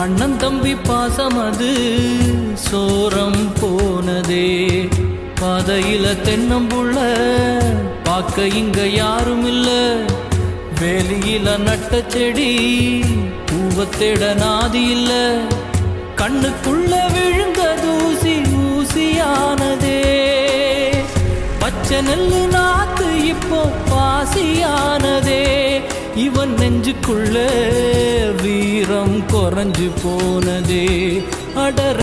அண்ணன் தம்பி பாசம் அது சோரம் போனதே பாதையில தென்னம்புள்ள பார்க்க இங்க யாரும் இல்ல வேலியில நட்ட செடி பூவத்தேட நாதி இல்ல கண்ணுக்குள்ள விழுந்த தூசி ஊசியானதே பச்சை நெல்லு நாத்து இப்போ பாசியானதே இவன் நெஞ்சுக்குள்ள வீரம் குறைஞ்சு போனதே அடர்